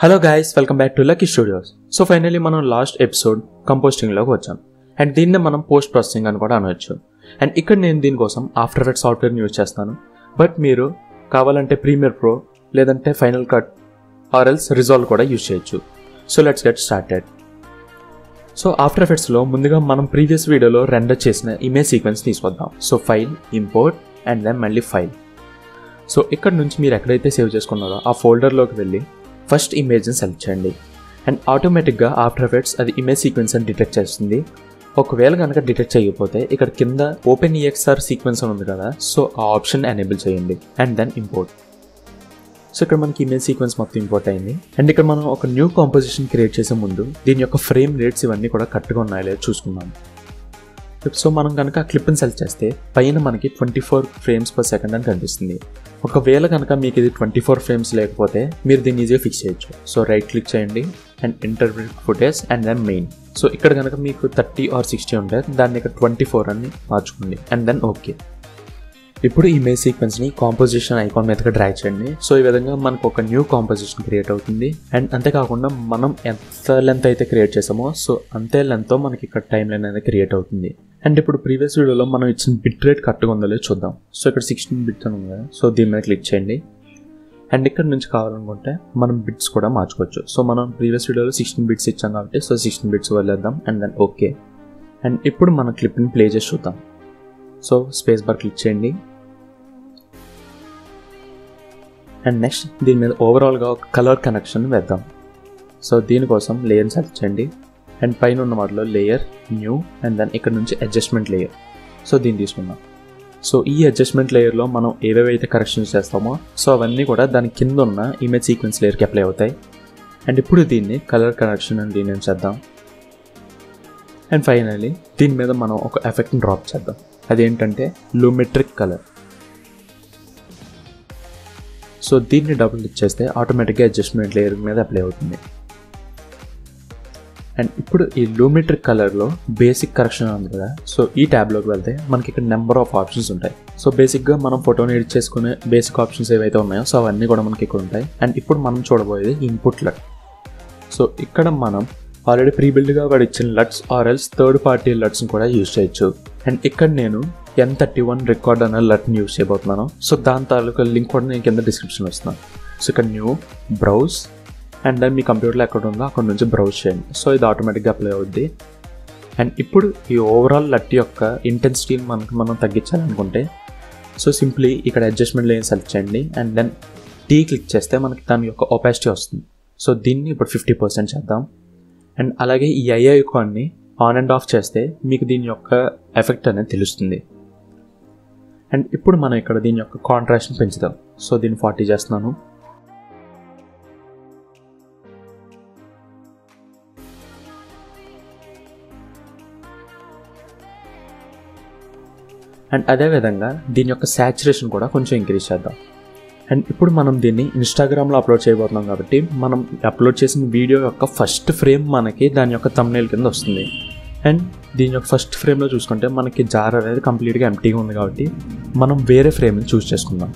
hello guys welcome back to lucky studios so finally మనం last episode కంపోస్టింగ్లోకి వచ్చాం and దీన్నే మనం పోస్ట్ ప్రాసెసింగ్ అని కూడా అనవచ్చు అండ్ ఇక్కడ నేను దీనికోసం ఆఫ్టర్ ఎఫెక్ట్ సాఫ్ట్వేర్ని యూజ్ చేస్తాను బట్ మీరు కావాలంటే ప్రీమియర్ ప్రో లేదంటే ఫైనల్ కట్ ఆర్ఎల్స్ రిజాల్వ్ కూడా యూజ్ చేయొచ్చు so let's get started so after ఎఫెక్ట్స్లో ముందుగా మనం ప్రీవియస్ వీడియోలో రెండర్ చేసిన ఇమేజ్ సీక్వెన్స్ తీసుకొద్దాం so file import and then మళ్ళీ ఫైల్ సో ఇక్కడ నుంచి మీరు ఎక్కడైతే సేవ్ చేసుకున్నారో ఆ ఫోల్డర్లోకి వెళ్ళి ఫస్ట్ ఇమేజ్ని సెలెక్ట్ చేయండి అండ్ ఆటోమేటిక్గా ఆఫ్టర్ ఎఫెక్ట్స్ అది ఇమేజ్ సీక్వెన్స్ అని డిటెక్ట్ చేస్తుంది ఒకవేళ కనుక డిటెక్ట్ చేయకపోతే ఇక్కడ కింద ఓపెన్ ఈఎక్స్ఆర్ సీక్వెన్స్ అని ఉంది కదా సో ఆ ఆప్షన్ ఎనేబుల్ చేయండి అండ్ దెన్ ఇంపోర్ట్ సో ఇక్కడ మనకి ఇమేజ్ సీక్వెన్స్ మొత్తం ఇంపోర్ట్ అయింది అండ్ ఇక్కడ మనం ఒక న్యూ కాంపోజిషన్ క్రియేట్ చేసే ముందు దీని యొక్క ఫ్రేమ్ రేట్స్ ఇవన్నీ కూడా కరెక్ట్గా ఉన్నాయో లేదో చూసుకుందాం సో మనం కనుక క్లిప్ని సెలెక్ట్ చేస్తే పైన మనకి twenty four frames per second అని కనిపిస్తుంది ఒకవేళ కనుక మీకు ఇది ట్వంటీ ఫోర్ ఫ్రేమ్స్ లేకపోతే మీరు దీన్ని ఈజీగా ఫిక్స్ చేయొచ్చు సో రైట్ క్లిక్ చేయండి and interview footage and then main so ఇక్కడ కనుక మీకు థర్టీ ఆర్ సిక్స్టీ ఉంటే దాన్ని ఇక్కడ ట్వంటీ ఫోర్ అని మార్చుకోండి అండ్ దెన్ ఓకే ఇప్పుడు ఇమేజ్ సీక్వెన్స్ని కాంపోజిషన్ ఐకాన్ మీదకి డ్రాగ్ చేయండి సో ఈ విధంగా మనకు ఒక న్యూ కాంపోజిషన్ క్రియేట్ అవుతుంది అండ్ అంతేకాకుండా మనం ఎంత లెంత్ అయితే క్రియేట్ చేసామో సో అంతే లెంత్తో మనకి ఇక్కడ టైం లైన్ అనేది క్రియేట్ అవుతుంది అండ్ ఇప్పుడు ప్రీవియస్ వీడియోలో మనం ఇచ్చిన బిట్ రేట్ కరెక్ట్గా ఉందో లేదో చూద్దాం సో ఇక్కడ సిక్స్టీన్ బిట్స్ అని ఉంది కదా సో దీని మీద క్లిక్ చేయండి అండ్ ఇక్కడ నుంచి కావాలనుకుంటే మనం బిట్స్ కూడా మార్చుకోవచ్చు సో మనం ప్రీవియస్ వీడియోలో సిక్స్టీన్ బిట్స్ ఇచ్చాం కాబట్టి సో సిక్స్టీన్ బిట్స్ వదిలేద్దాం అండ్ దెన్ ఓకే అండ్ ఇప్పుడు మన క్లిప్ని ప్లే చేసి చూద్దాం సో స్పేస్ బార్ క్లిక్ చేయండి అండ్ నెక్స్ట్ దీని మీద ఓవరాల్గా ఒక కలర్ కనెక్షన్ వేద్దాం సో దీనికోసం లేయర్ సెలెక్ట్ చేయండి అండ్ పైన ఉన్న వాటిలో లేయర్ న్యూ అండ్ దెన్ ఇక్కడ నుంచి అడ్జస్ట్మెంట్ లేయర్ సో దీన్ని తీసుకుందాం సో ఈ అడ్జస్ట్మెంట్ లేయర్లో మనం ఏవేవైతే కరెక్షన్స్ చేస్తామో సో అవన్నీ కూడా దాని కింద ఉన్న ఇమేజ్ సీక్వెన్స్ లేయర్కి అప్లై అవుతాయి అండ్ ఇప్పుడు దీన్ని కలర్ కనెక్షన్ అని దీన్ని చేద్దాం అండ్ ఫైనలీ దీని మీద మనం ఒక ఎఫెక్ట్ని డ్రాప్ చేద్దాం అదేంటంటే లూమెట్రిక్ కలర్ సో దీన్ని డబుల్ క్లిక్ చేస్తే ఆటోమేటిక్గా అడ్జస్ట్మెంట్ లేయర్ మీద అప్లై అవుతుంది అండ్ ఇప్పుడు ఈ లూమెట్రిక్ కలర్లో బేసిక్ కరెక్షన్ ఉంది కదా సో ఈ ట్యాబ్లోకి వెళ్తే మనకి ఇక్కడ నెంబర్ ఆఫ్ ఆప్షన్స్ ఉంటాయి సో బేసిక్గా మనం ఫోటోని ఎడిట్ చేసుకునే బేసిక్ ఆప్షన్స్ ఏవైతే ఉన్నాయో సో అవన్నీ కూడా మనకి ఇక్కడ ఉంటాయి అండ్ ఇప్పుడు మనం చూడబోయేది ఇన్పుట్ లట్ సో ఇక్కడ మనం ఆల్రెడీ ప్రీ బిల్డ్గా వాడు ఇచ్చిన లట్స్ ఆర్ఎల్స్ థర్డ్ పార్టీ లట్స్ని కూడా యూజ్ చేయొచ్చు అండ్ ఇక్కడ నేను ఎన్ థర్టీ వన్ రికార్డ్ అనే లట్ని యూజ్ చేయబోతున్నాను సో దాని తాలూకా లింక్ కూడా నేను కింద డిస్క్రిప్షన్లో ఇస్తున్నాను సో ఇక్కడ న్యూ బ్రౌజ్ అండ్ దెన్ మీ కంప్యూటర్లో ఎక్కడ ఉందో అక్కడ నుంచి బ్రౌజ్ చేయండి సో ఇది ఆటోమేటిక్గా అప్లై అవుద్ది అండ్ ఇప్పుడు ఈ ఓవరాల్ లట్ యొక్క ఇంటెన్సిటీని మనకు మనం తగ్గించాలనుకుంటే సో సింప్లీ ఇక్కడ అడ్జస్ట్మెంట్ లేని సెలెక్ట్ చేయండి అండ్ దెన్ టీ క్లిక్ చేస్తే మనకి దాని యొక్క ఒపాసిటీ వస్తుంది సో దీన్ని ఇప్పుడు ఫిఫ్టీ పర్సెంట్ చేద్దాం అండ్ అలాగే ఈ ఐఐ ఐకాన్ని ఆన్ అండ్ ఆఫ్ చేస్తే మీకు దీని యొక్క ఎఫెక్ట్ అనేది తెలుస్తుంది అండ్ ఇప్పుడు మనం ఇక్కడ దీని యొక్క కాంట్రాక్షన్ పెంచుదాం సో దీన్ని ఫార్టీ చేస్తున్నాను అండ్ అదేవిధంగా దీని యొక్క శాచురేషన్ కూడా కొంచెం ఇంక్రీజ్ చేద్దాం అండ్ ఇప్పుడు మనం దీన్ని ఇన్స్టాగ్రామ్లో అప్లోడ్ చేయబోతున్నాం కాబట్టి మనం అప్లోడ్ చేసిన వీడియో యొక్క ఫస్ట్ ఫ్రేమ్ మనకి దాని యొక్క తమ్నేల్ కింద వస్తుంది అండ్ దీని యొక్క ఫస్ట్ ఫ్రేమ్లో చూసుకుంటే మనకి జార్ అనేది కంప్లీట్గా ఎంటీగా ఉంది కాబట్టి మనం వేరే ఫ్రేమ్ని చూస్ చేసుకుందాం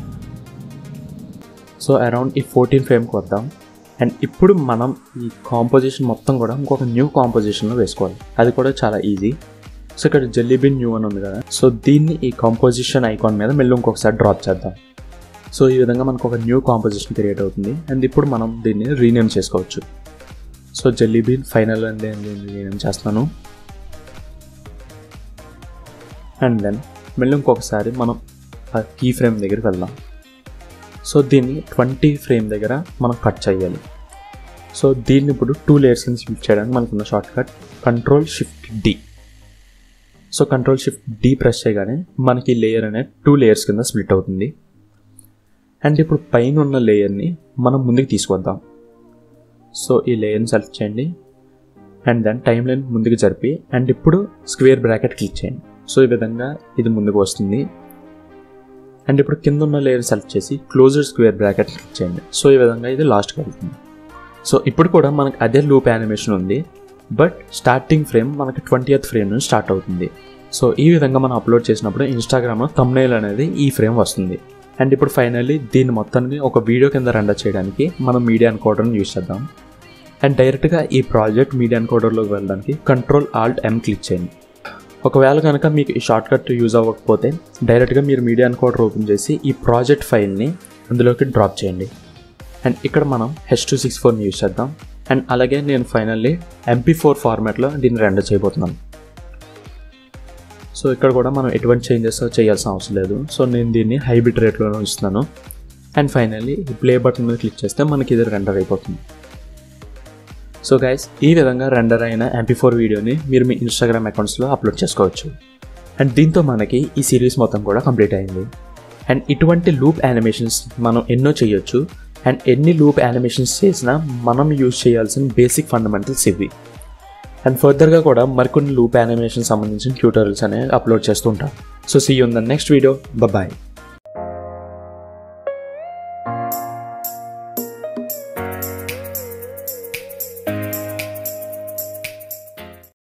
సో అరౌండ్ ఈ ఫోర్టీన్ ఫ్రేమ్కి వద్దాం అండ్ ఇప్పుడు మనం ఈ కాంపోజిషన్ మొత్తం కూడా ఇంకొక న్యూ కాంపోజిషన్లో వేసుకోవాలి అది కూడా చాలా ఈజీ సో ఇక్కడ జెల్లీబిన్ న్యూ అని ఉంది కదా సో దీన్ని ఈ కాంపోజిషన్ ఐకాన్ మీద మళ్ళీ ఇంకొకసారి డ్రాప్ చేద్దాం సో ఈ విధంగా మనకు ఒక న్యూ కాంపోజిషన్ క్రియేట్ అవుతుంది అండ్ ఇప్పుడు మనం దీన్ని రీనేమ్ చేసుకోవచ్చు so jellybean final and rename చేస్తాను అండ్ దెన్ మళ్ళీ ఇంకొకసారి మనం ఆ కీ ఫ్రేమ్ దగ్గరికి వెళ్దాం సో దీన్ని ట్వంటీ ఫ్రేమ్ దగ్గర మనం కట్ చేయాలి సో దీన్ని ఇప్పుడు టూ లేయర్స్ కింద స్విచ్ చేయడానికి మనకున్న shortcut control shift D so control shift D press చేయగానే మనకి లేయర్ అనేది టూ లేయర్స్ కింద స్ప్లిట్ అవుతుంది అండ్ ఇప్పుడు పైన ఉన్న లేయర్ని మనం ముందుకు తీసుకొద్దాం సో ఈ లేయర్ని సెలెక్ట్ చేయండి అండ్ దెన్ టైం లైన్ ముందుకు జరిపి అండ్ ఇప్పుడు స్క్వేర్ బ్రాకెట్ క్లిక్ చేయండి సో ఈ విధంగా ఇది ముందుకు వస్తుంది అండ్ ఇప్పుడు కింద ఉన్న లేయర్ సెలెక్ట్ చేసి క్లోజర్ స్క్వేర్ బ్రాకెట్ క్లిక్ చేయండి సో ఈ విధంగా ఇది లాస్ట్కి వెళ్తుంది సో ఇప్పుడు కూడా మనకి అదే లూప్ యానిమేషన్ ఉంది బట్ స్టార్టింగ్ ఫ్రేమ్ మనకి ట్వంటీ ఎయిత్ ఫ్రేమ్ నుంచి స్టార్ట్ అవుతుంది సో ఈ విధంగా మనం అప్లోడ్ చేసినప్పుడు ఇన్స్టాగ్రామ్లో తమ్నైల్ అనేది ఈ ఫ్రేమ్ వస్తుంది అండ్ ఇప్పుడు ఫైనల్లీ దీన్ని మొత్తాన్ని ఒక వీడియో కింద రెండర్ చేయడానికి మనం మీడియా ఎన్కోడర్ని యూస్ చేద్దాం అండ్ డైరెక్ట్గా ఈ ప్రాజెక్ట్ మీడియా ఎన్కోడర్లోకి వెళ్ళడానికి కంట్రోల్ ఆల్ట్ ఎం క్లిక్ చేయండి ఒకవేళ కనుక మీకు ఈ షార్ట్ కట్ యూజ్ అవ్వకపోతే డైరెక్ట్గా మీరు మీడియా ఎన్కోడర్ ఓపెన్ చేసి ఈ ప్రాజెక్ట్ ఫైల్ని అందులోకి డ్రాప్ చేయండి అండ్ ఇక్కడ మనం హెచ్ టూ సిక్స్ ఫోర్ని యూస్ చేద్దాం అండ్ అలాగే నేను ఫైనల్లీ ఎంపీ ఫోర్ ఫార్మాట్లో దీన్ని రెండర్ చేయబోతున్నాను సో ఇక్కడ కూడా మనం ఎటువంటి చేంజెస్ చేయాల్సిన అవసరం లేదు సో నేను దీన్ని హైబ్రిడ్ రేట్లోనే ఉంచుతున్నాను అండ్ ఫైనల్లీ ఈ ప్లే బటన్ మీద క్లిక్ చేస్తే మనకి ఇది రెండర్ అయిపోతుంది సో గైస్ ఈ విధంగా రెండర్ అయిన ఎంపీ ఫోర్ వీడియోని మీరు మీ ఇన్స్టాగ్రామ్ అకౌంట్స్లో అప్లోడ్ చేసుకోవచ్చు అండ్ దీంతో మనకి ఈ సిరీస్ మొత్తం కూడా కంప్లీట్ అయింది అండ్ ఇటువంటి లూప్ యానిమేషన్స్ మనం ఎన్నో చేయొచ్చు అండ్ ఎన్ని లూప్ యానిమేషన్స్ చేసినా మనం యూజ్ చేయాల్సిన బేసిక్ ఫండమెంటల్స్ ఇవి అండ్ ఫర్దర్గా కూడా మరికొన్ని లూప్ యానిమేషన్ సంబంధించిన ట్యూటోరియల్స్ అనేవి అప్లోడ్ చేస్తూ ఉంటాం so see you the next video bye